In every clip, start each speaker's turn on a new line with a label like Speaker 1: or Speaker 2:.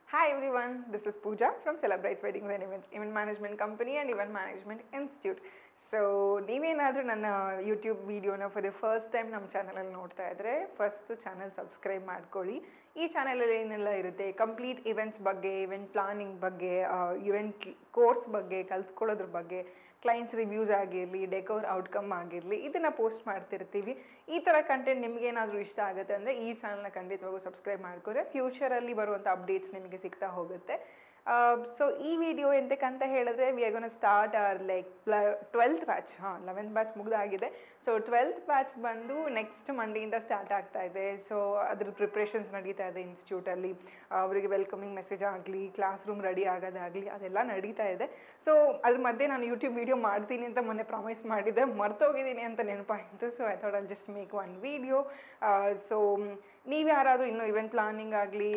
Speaker 1: Hi everyone, this is Pooja from Celebrites Weddings and Events, Event Management Company and Event Management Institute. So ನೀವೇನಾದರೂ ನನ್ನ YouTube ವೀಡಿಯೋನ for the first time ನಮ್ಮ ಚಾನಲಲ್ಲಿ ನೋಡ್ತಾ ಇದ್ದರೆ first channel subscribe ಮಾಡ್ಕೊಳ್ಳಿ ಈ ಚಾನಲಲ್ಲಿ ಏನೆಲ್ಲ ಇರುತ್ತೆ ಕಂಪ್ಲೀಟ್ ಇವೆಂಟ್ಸ್ ಬಗ್ಗೆ ಇವೆಂಟ್ ಪ್ಲಾನಿಂಗ್ ಬಗ್ಗೆ ಇವೆಂಟ್ ಕೋರ್ಸ್ ಬಗ್ಗೆ ಕಲ್ತ್ಕೊಳ್ಳೋದ್ರ ಬಗ್ಗೆ ಕ್ಲೈಂಟ್ಸ್ ರಿವ್ಯೂಸ್ ಆಗಿರಲಿ ಡೆಕೋರ್ ಔಟ್ಕಮ್ ಆಗಿರಲಿ ಇದನ್ನು ಪೋಸ್ಟ್ ಮಾಡ್ತಿರ್ತೀವಿ ಈ ಥರ ಕಂಟೆಂಟ್ ನಿಮಗೇನಾದರೂ ಇಷ್ಟ ಆಗುತ್ತೆ ಅಂದರೆ ಈ ಚಾನಲ್ನ ಖಂಡಿತವಾಗೂ ಸಬ್ಸ್ಕ್ರೈಬ್ ಮಾಡ್ಕೊಂಡ್ರೆ ಫ್ಯೂಚರಲ್ಲಿ ಬರುವಂಥ ಅಪ್ಡೇಟ್ಸ್ ನಿಮಗೆ ಸಿಗ್ತಾ ಹೋಗುತ್ತೆ ಸೊ ಈ ವಿಡಿಯೋ ಎಂತಕ್ಕಂತ ಹೇಳಿದ್ರೆ we are gonna start or like twelfth batch ಹಾಂ ಲೆವೆಂತ್ ಬ್ಯಾಚ್ ಮುಗ್ದಾಗಿದೆ ಸೊ ಟ್ವೆಲ್ತ್ ಬ್ಯಾಚ್ ಬಂದು ನೆಕ್ಸ್ಟ್ ಮಂಡೆಯಿಂದ ಸ್ಟಾರ್ಟ್ ಆಗ್ತಾ ಇದೆ ಸೊ ಅದ್ರ ಪ್ರಿಪ್ರೇಷನ್ಸ್ ನಡೀತಾ ಇದೆ ಇನ್ಸ್ಟಿಟ್ಯೂಟಲ್ಲಿ ಅವರಿಗೆ ವೆಲ್ಕಮಿಂಗ್ ಮೆಸೇಜ್ ಆಗಲಿ ಕ್ಲಾಸ್ ರೂಮ್ ರೆಡಿ ಆಗೋದಾಗಲಿ ಅದೆಲ್ಲ ನಡೀತಾ ಇದೆ ಸೊ ಅದ್ರ ಮಧ್ಯೆ ನಾನು ಯೂಟ್ಯೂಬ್ ವೀಡಿಯೋ ಮಾಡ್ತೀನಿ ಅಂತ ಮೊನ್ನೆ ಪ್ರಾಮಿಸ್ ಮಾಡಿದ್ದೆ ಮರ್ತೋಗಿದ್ದೀನಿ ಅಂತ ನೆನಪಾಯಿತು so I thought I'll just make one video so ನೀವು ಯಾರಾದರೂ ಇನ್ನೂ ಇವೆಂಟ್ ಪ್ಲಾನಿಂಗ್ ಆಗಲಿ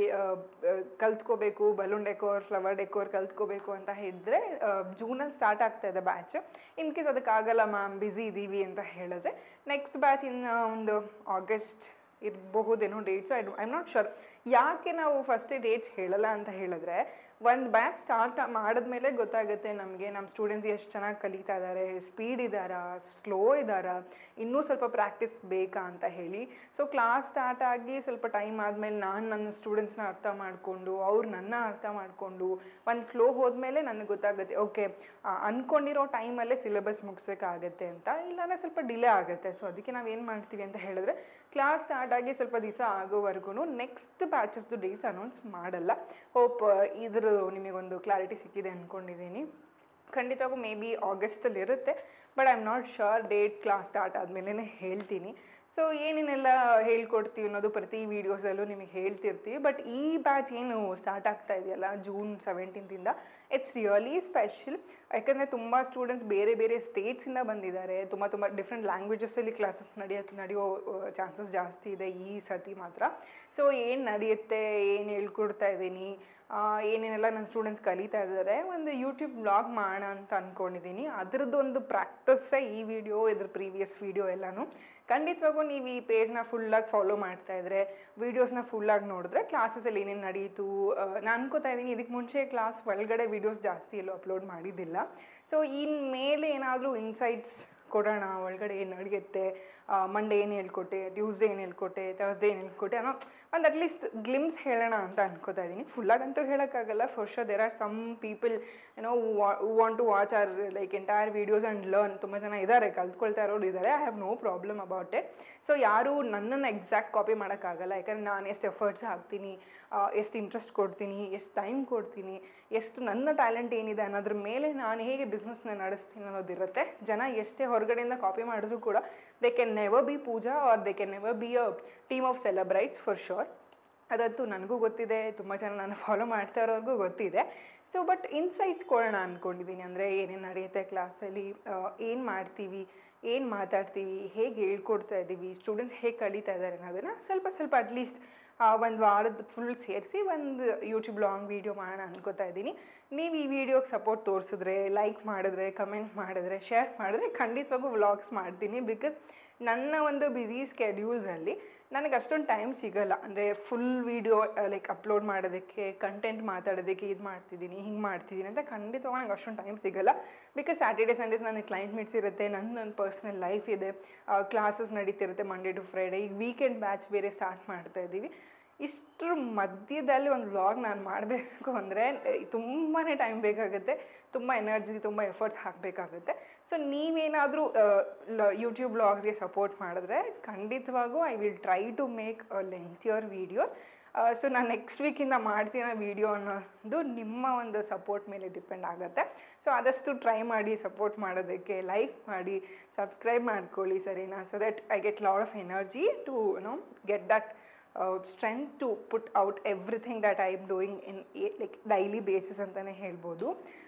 Speaker 1: ಕಲ್ತ್ಕೋಬೇಕು ಬಲೂನ್ ಡೆಕೋರ್ ಫ್ಲವರ್ ಡೆಕೋರ್ ಕಲ್ತ್ಕೋಬೇಕು ಅಂತ ಹೇಳಿದ್ರೆ ಜೂನಲ್ಲಿ ಸ್ಟಾರ್ಟ್ ಆಗ್ತಾ ಇದೆ ಬ್ಯಾಚ್ ಇನ್ ಕೇಸ್ ಅದಕ್ಕಾಗಲ್ಲ ಮ್ಯಾಮ್ ಬ್ಯುಸಿ ಇದ್ದೀವಿ ಅಂತ ಹೇಳಿದ್ರೆ ನೆಕ್ಸ್ಟ್ ಬ್ಯಾಚ್ ಇನ್ನು ಒಂದು ಆಗಸ್ಟ್ ಇರಬಹುದೇನೋ dates I I'm not sure ಯಾಕೆ ನಾವು ಫಸ್ಟೇ ಡೇಟ್ಸ್ ಹೇಳಲ್ಲ ಅಂತ ಹೇಳಿದ್ರೆ ಒಂದು ಬ್ಯಾಚ್ ಸ್ಟಾರ್ಟ್ ಮಾಡಿದ್ಮೇಲೆ ಗೊತ್ತಾಗುತ್ತೆ ನಮಗೆ ನಮ್ಮ ಸ್ಟೂಡೆಂಟ್ಸ್ ಎಷ್ಟು ಚೆನ್ನಾಗಿ ಕಲಿತಾ ಇದ್ದಾರೆ ಸ್ಪೀಡ್ ಇದ್ದಾರಾ ಸ್ಲೋ ಇದ್ದಾರಾ ಇನ್ನೂ ಸ್ವಲ್ಪ ಪ್ರಾಕ್ಟೀಸ್ ಬೇಕಾ ಅಂತ ಹೇಳಿ ಸೊ ಕ್ಲಾಸ್ ಸ್ಟಾರ್ಟ್ ಆಗಿ ಸ್ವಲ್ಪ ಟೈಮ್ ಆದಮೇಲೆ ನಾನು ನನ್ನ ಸ್ಟೂಡೆಂಟ್ಸ್ನ ಅರ್ಥ ಮಾಡಿಕೊಂಡು ಅವ್ರು ನನ್ನ ಅರ್ಥ ಮಾಡಿಕೊಂಡು ಒಂದು ಫ್ಲೋ ಹೋದ್ಮೇಲೆ ನನಗೆ ಗೊತ್ತಾಗುತ್ತೆ ಓಕೆ ಅಂದ್ಕೊಂಡಿರೋ ಟೈಮಲ್ಲೇ ಸಿಲೆಬಸ್ ಮುಗಿಸೋಕ್ಕಾಗತ್ತೆ ಅಂತ ಇಲ್ಲಾಂದರೆ ಸ್ವಲ್ಪ ಡಿಲೇ ಆಗುತ್ತೆ ಸೊ ಅದಕ್ಕೆ ನಾವು ಏನು ಮಾಡ್ತೀವಿ ಅಂತ ಹೇಳಿದ್ರೆ ಕ್ಲಾಸ್ ಸ್ಟಾರ್ಟ್ ಆಗಿ ಸ್ವಲ್ಪ ದಿವಸ ಆಗೋವರೆಗೂ ನೆಕ್ಸ್ಟ್ ಬ್ಯಾಚಸ್ದು ಡೇಟ್ಸ್ ಅನೌನ್ಸ್ ಮಾಡಲ್ಲ ಹೋಪ್ ಇದ್ರ ನಿಮಗೊಂದು ಕ್ಲಾರಿಟಿ ಸಿಕ್ಕಿದೆ ಅಂದ್ಕೊಂಡಿದ್ದೀನಿ ಖಂಡಿತವಾಗೂ ಮೇ ಬಿ ಆಗಸ್ಟಲ್ಲಿ ಇರುತ್ತೆ but I am not sure date class start ಆದಮೇಲೆ ಹೇಳ್ತೀನಿ ಸೊ ಏನೇನೆಲ್ಲ ಹೇಳ್ಕೊಡ್ತೀವಿ ಅನ್ನೋದು ಪ್ರತಿ ವೀಡಿಯೋಸಲ್ಲೂ ನಿಮಗೆ ಹೇಳ್ತಿರ್ತೀವಿ ಬಟ್ ಈ ಬ್ಯಾಚ್ ಏನು ಸ್ಟಾರ್ಟ್ ಆಗ್ತಾ ಇದೆಯಲ್ಲ ಜೂನ್ ಸೆವೆಂಟೀನ್ತಿಂದ ಇಟ್ಸ್ ರಿಯಲಿ ಸ್ಪೆಷಲ್ ಯಾಕಂದರೆ ತುಂಬ ಸ್ಟೂಡೆಂಟ್ಸ್ ಬೇರೆ ಬೇರೆ ಸ್ಟೇಟ್ಸಿಂದ ಬಂದಿದ್ದಾರೆ ತುಂಬ ತುಂಬ ಡಿಫ್ರೆಂಟ್ ಲ್ಯಾಂಗ್ವೇಜಸಲ್ಲಿ ಕ್ಲಾಸಸ್ ನಡೆಯೋ ನಡೆಯೋ ಚಾನ್ಸಸ್ ಜಾಸ್ತಿ ಇದೆ ಈ ಸತಿ ಮಾತ್ರ ಸೊ ಏನು ನಡೆಯುತ್ತೆ ಏನು ಹೇಳ್ಕೊಡ್ತಾ ಇದ್ದೀನಿ ಏನೇನೆಲ್ಲ ನನ್ನ ಸ್ಟೂಡೆಂಟ್ಸ್ ಕಲಿತಾ ಇದ್ದಾರೆ ಒಂದು ಯೂಟ್ಯೂಬ್ ಬ್ಲಾಗ್ ಮಾಡೋಣ ಅಂತ ಅಂದ್ಕೊಂಡಿದ್ದೀನಿ ಅದ್ರದ್ದೊಂದು ಪ್ರಾಕ್ಟಸ್ಸೇ ಈ ವಿಡಿಯೋ ಇದ್ರ ಪ್ರೀವಿಯಸ್ ವಿಡಿಯೋ ಎಲ್ಲನೂ ಖಂಡಿತವಾಗೂ ನೀವು ಈ ಪೇಜ್ನ ಫುಲ್ಲಾಗಿ ಫಾಲೋ ಮಾಡ್ತಾ ಇದ್ರೆ ವೀಡಿಯೋಸ್ನ ಫುಲ್ಲಾಗಿ ನೋಡಿದ್ರೆ ಕ್ಲಾಸಸಲ್ಲಿ ಏನೇನು ನಡೀತು ನಾನು ಅನ್ಕೋತಾ ಇದ್ದೀನಿ ಇದಕ್ಕೆ ಮುಂಚೆ ಕ್ಲಾಸ್ ಒಳಗಡೆ ವೀಡಿಯೋಸ್ ಜಾಸ್ತಿ ಎಲ್ಲೂ ಅಪ್ಲೋಡ್ ಮಾಡಿದ್ದಿಲ್ಲ ಸೊ ಇನ್ಮೇಲೆ ಏನಾದರೂ ಇನ್ಸೈಟ್ಸ್ ಕೊಡೋಣ ಒಳಗಡೆ ಏನು ನಡೆಯುತ್ತೆ ಮಂಡೇ ಏನು ಹೇಳ್ಕೊಟ್ಟೆ ಟ್ಯೂಸ್ಡೇ ಏನು ಹೇಳ್ಕೊಟ್ಟೆ ಥರ್ಸ್ಡೇ ಏನು ಹೇಳ್ಕೊಟ್ಟೆ ಅನ್ನೋ ಒಂದು ಅಟ್ಲೀಸ್ಟ್ ಗ್ಲಿಮ್ಸ್ ಹೇಳೋಣ ಅಂತ ಅನ್ಕೋತಾ ಇದ್ದೀನಿ ಫುಲ್ಲಾಗಂತೂ ಹೇಳೋಕ್ಕಾಗಲ್ಲ first there are some people ಏನೋ want to watch or like entire videos and learn ತುಂಬ ಜನ ಇದ್ದಾರೆ ಕಲ್ತ್ಕೊಳ್ತಾ ಇರೋರು ಇದ್ದಾರೆ I have no problem about it so ಯಾರೂ ನನ್ನನ್ನು ಎಕ್ಸಾಕ್ಟ್ ಕಾಪಿ ಮಾಡೋಕ್ಕಾಗಲ್ಲ ಯಾಕಂದರೆ ನಾನು ಎಷ್ಟು ಎಫರ್ಟ್ಸ್ ಹಾಕ್ತೀನಿ ಎಷ್ಟು ಇಂಟ್ರೆಸ್ಟ್ ಕೊಡ್ತೀನಿ ಎಷ್ಟು ಟೈಮ್ ಕೊಡ್ತೀನಿ ಎಷ್ಟು ನನ್ನ ಟ್ಯಾಲೆಂಟ್ ಏನಿದೆ ಅನ್ನೋದ್ರ ಮೇಲೆ ನಾನು ಹೇಗೆ ಬಿಸ್ನೆಸ್ನ ನಡೆಸ್ತೀನಿ ಅನ್ನೋದಿರುತ್ತೆ ಜನ ಎಷ್ಟೇ ಹೊರಗಡೆಯಿಂದ ಕಾಪಿ ಮಾಡಿದ್ರು ಕೂಡ they can never be Pooja or they can never be a team of celebrates for sure ಅದಂತೂ ನನಗೂ ಗೊತ್ತಿದೆ ತುಂಬ ಜನ ನಾನು ಫಾಲೋ ಮಾಡ್ತಾ ಇರೋರ್ಗೂ ಗೊತ್ತಿದೆ ಸೊ ಬಟ್ ಇನ್ಸೈಟ್ಸ್ ಕೊಡೋಣ ಅಂದ್ಕೊಂಡಿದ್ದೀನಿ ಅಂದರೆ ಏನೇನು ನಡೆಯುತ್ತೆ ಕ್ಲಾಸಲ್ಲಿ ಏನು ಮಾಡ್ತೀವಿ ಏನು ಮಾತಾಡ್ತೀವಿ ಹೇಗೆ ಹೇಳ್ಕೊಡ್ತಾ ಇದ್ದೀವಿ ಸ್ಟೂಡೆಂಟ್ಸ್ ಹೇಗೆ ಕಲಿತಾ ಇದ್ದಾರೆ ಅನ್ನೋದನ್ನು ಸ್ವಲ್ಪ ಸ್ವಲ್ಪ ಅಟ್ಲೀಸ್ಟ್ ಒಂದು ವಾರದ ಫುಲ್ ಸೇರಿಸಿ ಒಂದು ಯೂಟ್ಯೂಬ್ ಲಾಂಗ್ ವೀಡಿಯೋ ಮಾಡೋಣ ಅನ್ಕೋತಾ ಇದ್ದೀನಿ ನೀವು ಈ ವಿಡಿಯೋಗೆ ಸಪೋರ್ಟ್ ತೋರಿಸಿದ್ರೆ ಲೈಕ್ ಮಾಡಿದ್ರೆ ಕಮೆಂಟ್ ಮಾಡಿದ್ರೆ ಶೇರ್ ಮಾಡಿದ್ರೆ ಖಂಡಿತವಾಗೂ ವ್ಲಾಗ್ಸ್ ಮಾಡ್ತೀನಿ ಬಿಕಾಸ್ ನನ್ನ ಒಂದು ಬ್ಯುಸಿ ಸ್ಕೆಡ್ಯೂಲ್ಸಲ್ಲಿ ನನಗೆ ಅಷ್ಟೊಂದು ಟೈಮ್ ಸಿಗಲ್ಲ ಅಂದರೆ ಫುಲ್ ವೀಡಿಯೋ ಲೈಕ್ ಅಪ್ಲೋಡ್ ಮಾಡೋದಕ್ಕೆ ಕಂಟೆಂಟ್ ಮಾತಾಡೋದಕ್ಕೆ ಇದು ಮಾಡ್ತಿದ್ದೀನಿ ಹಿಂಗೆ ಮಾಡ್ತಿದ್ದೀನಿ ಅಂತ ಖಂಡಿತವಾಗಿ ನನಗೆ ಅಷ್ಟೊಂದು ಟೈಮ್ ಸಿಗಲ್ಲ ಬಿಕಾಸ್ ಸ್ಯಾಟರ್ಡೇ ಸಂಡೇಸ್ ನನಗೆ ಕ್ಲೈಂಟ್ ಮೀಟ್ಸ್ ಇರುತ್ತೆ ನನ್ನ ನನ್ನ ಪರ್ಸ್ನಲ್ ಲೈಫ್ ಇದೆ ಕ್ಲಾಸಸ್ ನಡೀತಿರುತ್ತೆ ಮಂಡೇ ಟು ಫ್ರೈಡೇ ಈಗ ವೀಕೆಂಡ್ ಬ್ಯಾಚ್ ಬೇರೆ ಸ್ಟಾರ್ಟ್ ಮಾಡ್ತಾ ಇದ್ದೀವಿ ಇಷ್ಟರ ಮಧ್ಯದಲ್ಲಿ ಒಂದು ವ್ಲಾಗ್ ನಾನು ಮಾಡಬೇಕು ಅಂದರೆ ತುಂಬಾ ಟೈಮ್ ಬೇಕಾಗುತ್ತೆ ತುಂಬ ಎನರ್ಜಿ ತುಂಬ ಎಫರ್ಟ್ಸ್ ಹಾಕಬೇಕಾಗುತ್ತೆ ಸೊ ನೀವೇನಾದರೂ ಯೂಟ್ಯೂಬ್ ವ್ಲಾಗ್ಸ್ಗೆ ಸಪೋರ್ಟ್ ಮಾಡಿದ್ರೆ ಖಂಡಿತವಾಗೂ I will try to make a lengthier videos so ನಾನು ನೆಕ್ಸ್ಟ್ ವೀಕಿಂದ ಮಾಡ್ತೀನ ವೀಡಿಯೋ ಅನ್ನೋದು ನಿಮ್ಮ ಒಂದು ಸಪೋರ್ಟ್ ಮೇಲೆ ಡಿಪೆಂಡ್ ಆಗುತ್ತೆ ಸೊ ಆದಷ್ಟು ಟ್ರೈ ಮಾಡಿ ಸಪೋರ್ಟ್ ಮಾಡೋದಕ್ಕೆ ಲೈಕ್ ಮಾಡಿ ಸಬ್ಸ್ಕ್ರೈಬ್ ಮಾಡ್ಕೊಳ್ಳಿ ಸರಿನಾ so that I get lot of energy to no get that strength to put out everything that I am doing in like daily basis ಅಂತಲೇ ಹೇಳ್ಬೋದು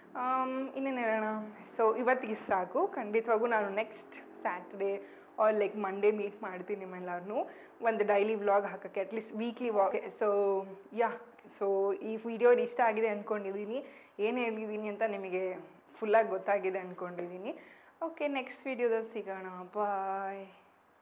Speaker 1: ಇನ್ನೇನು ಹೇಳೋಣ ಸೊ ಇವತ್ತಿಗೆ ಸಾಕು ಖಂಡಿತವಾಗೂ ನಾನು next Saturday or like Monday meet ಮಾಡ್ತೀನಿ ನಿಮ್ಮೆಲ್ಲರನ್ನೂ ಒಂದು ಡೈಲಿ ವ್ಲಾಗ್ ಹಾಕೋಕ್ಕೆ at least weekly walk so yeah so ಈ ವಿಡಿಯೋ ಇಷ್ಟ ಆಗಿದೆ ಅಂದ್ಕೊಂಡಿದ್ದೀನಿ ಏನು ಹೇಳಿದ್ದೀನಿ ಅಂತ ನಿಮಗೆ ಫುಲ್ಲಾಗಿ ಗೊತ್ತಾಗಿದೆ ಅಂದ್ಕೊಂಡಿದ್ದೀನಿ ಓಕೆ ನೆಕ್ಸ್ಟ್ ವೀಡಿಯೋದಲ್ಲಿ ಸಿಗೋಣ ಬಾಯ್